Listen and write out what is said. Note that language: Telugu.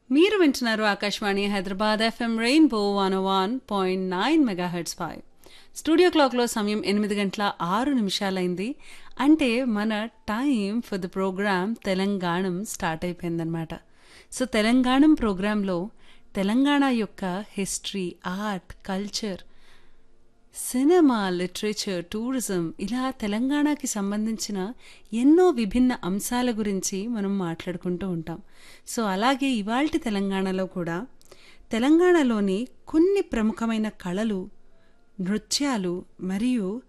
మీరు వింటున్నారు Akashvani Hyderabad FM rainbow one one point nine megahertz five studio క్లాక్లో సమయం ఎనిమిది గంటల ఆరు నిమిషాలైంది అంటే మన time for the program Telanganam start అయిపోయిందనమాట సో తెలంగాణం ప్రోగ్రాంలో తెలంగాణ యొక్క history art culture cinema literature tourism ఇలా తెలంగాణకి సంబంధించిన ఎన్నో విభిన్న అంశాల గురించి మనం మాట్లాడుకుంటూ ఉంటాం సో అలాగే ఇవాల్టి తెలంగాణలో కూడా తెలంగాణలోని కొన్ని ప్రముఖమైన కళలు నృత్యాలు మరియు